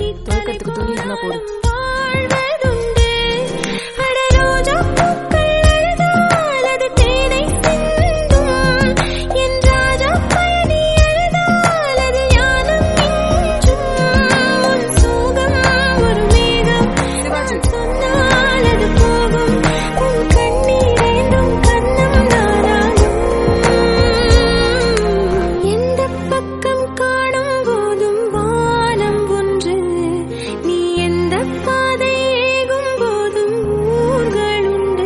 துவைக்கிறதுக்கு துணி இருந்தா போடு வாழ்வதுண்டு. அட ரோஜா பூக்கள் அழுதால் அது தேனை சிந்தும். என் ராஜா பயணி அழுதால் அது ஞானம் மிஞ்சும். உன் சோகம் ஒரு மேகம் நான் சொன்னால் அது போகும். உன் கண்ணீர் ஏந்தும் கண்ணம் நானாகும். எந்த பக்கம் காணும் போதும் வானம் ஒன்று நீ எந்த பாதை ஏகும் போதும் ஊர்கள் உண்டு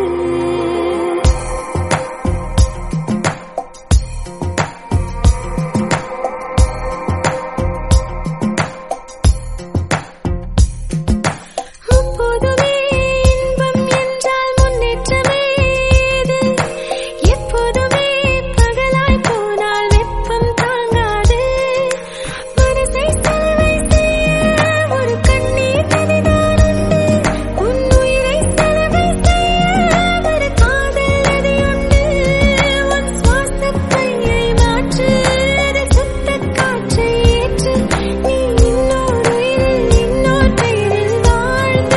அப்போதுமே இன்பம் என்றால் முன்னேற்றமே இது எப்போதுமே பகலாய் போனால் வெப்பம் தாங்காது மனசை செலவை செய்ய ஒரு கண்ணீர் தனிதான் உண்டு உன் உயிரை செலவை செய்ய ஒரு காதல் நதி உண்டு உன் சுவாசப் பையை மாற்று அதில் சுத்த காற்றை ஏற்று நீ இன்னொரு உயிரில் இன்னொரு பெயரில் வாழ்ந்து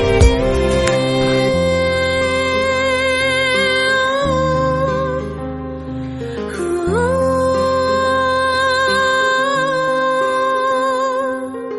விடு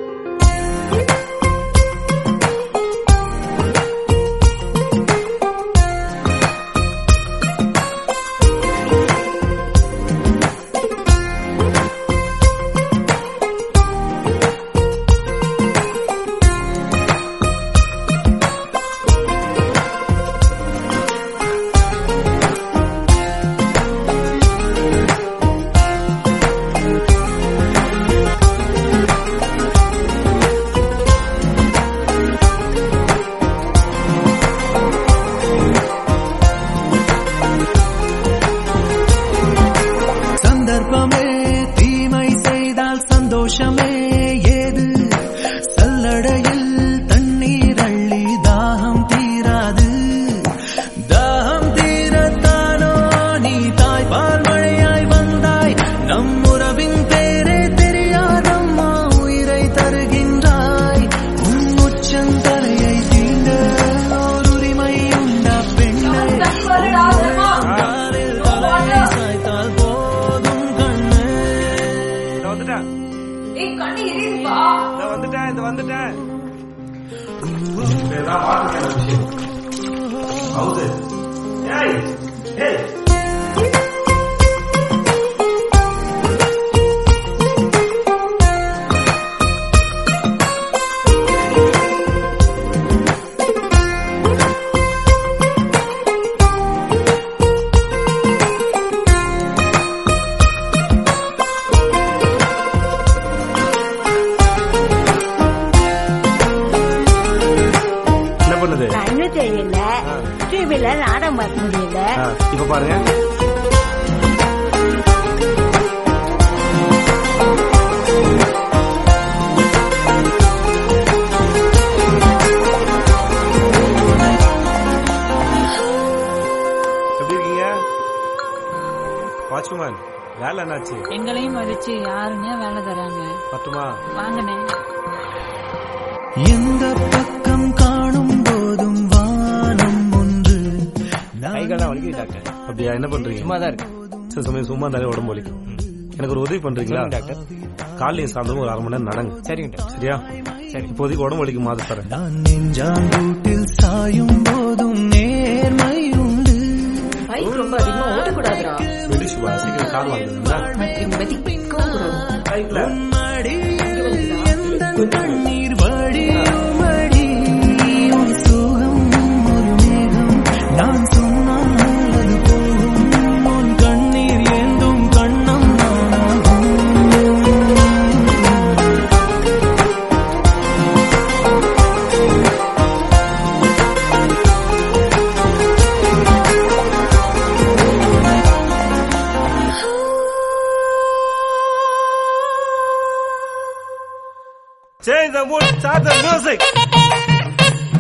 சந்தர்ப்பமே தீமை செய்தால் சந்தோஷமே ஏது சல்லடையில் தண்ணீர் அள்ளி தாகம் தீராது தாகம் தீரத்தானோ நீ தாய்பால் மழையாய் வந்தாய் நம் உறவின் பேரே தெரியாதம்மா உயிரை தருகின்றாய் உன் உச்சந்தலையை தீண்ட ஓர் உரிமை உண்டா பெண்ணை காலில் தலையை சாய்த்தால் போதும் கண்ணே இந்த வந்துட்டேன் ஏய் கண்ணு எரியுதுப்பா இந்த வந்துட்டேன் இந்த வந்துட்டேன் ಹೌದು ಏಯ್ ಏಯ್ என்ன பண்ணுது கண்ணு தெரியல டிவில நாடகம் பார்க்க முடியல ஆ, இப்ப பாருங்க எப்படி இருக்கீங்க வாட்ச்மேன் வேலை என்னாச்சு எங்களையும் மதிச்சு யாருங்க வேலை தராங்க பட்டுமா வாங்கண்ணே எந்த பக்கம் காணும் போதும் வானம் ஒன்று கைகள்லாம் வலிக்குது டாக்டர் அப்படியா என்ன பண்றீங்க சும்மா தான் இருக்கு சில சமயம் சும்மா இருந்தாலே உடம்பு வலிக்கும் எனக்கு ஒரு உதவி பண்றீங்களா டாக்டர் காலையும் சாயந்தரம் ஒரு அரை மணி நேரம் நடங்க சரிங்க சரியா சரி இப்போதைக்கு உடம்பு வலிக்கு மாத்த தரேன் நான் நெஞ்சாங்கூட்டில் சாயும் போதும் நேர்மை உண்டு பைக் ரொம்ப அதிகமா ஓடக்கூடாதுடா வெடி சுபா சீக்கிரம் கார் வாங்குறீங்களா உன் மடியில் எந்தன் கண்ணீர் வடியும் அடி உன் சுகம் ஒரு மேகம் நான் சொன்னால் அது போகும் உன் கண்ணீர் ஏந்தும் கண்ணம் நானாகும் Change the mood, start the music.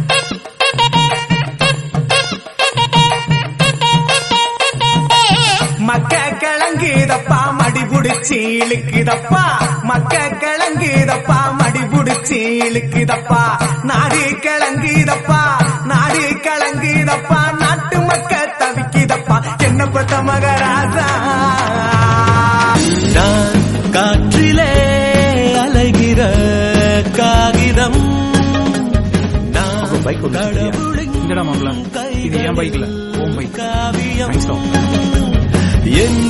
மக்க கிழங்குதப்பா மடி புடிச்சு இழுக்குதப்பா மக்க கிழங்குதப்பா மடி புடிச்சு இழுக்குதப்பா நாடு கிளங்குதப்பா நாடு கிளங்குதப்பா நாட்டு மக்க தவிக்குதப்பா என்ன பத்த மகராசா நான் காற்றிலே அலைகிற காகிதம் நான் பைக் ஒன்று சரியா? கடவுளின் இந்தடா மாப்பிள இது என் பைக் இல்ல உன் பைக் காவியம் Thanks, dog. என்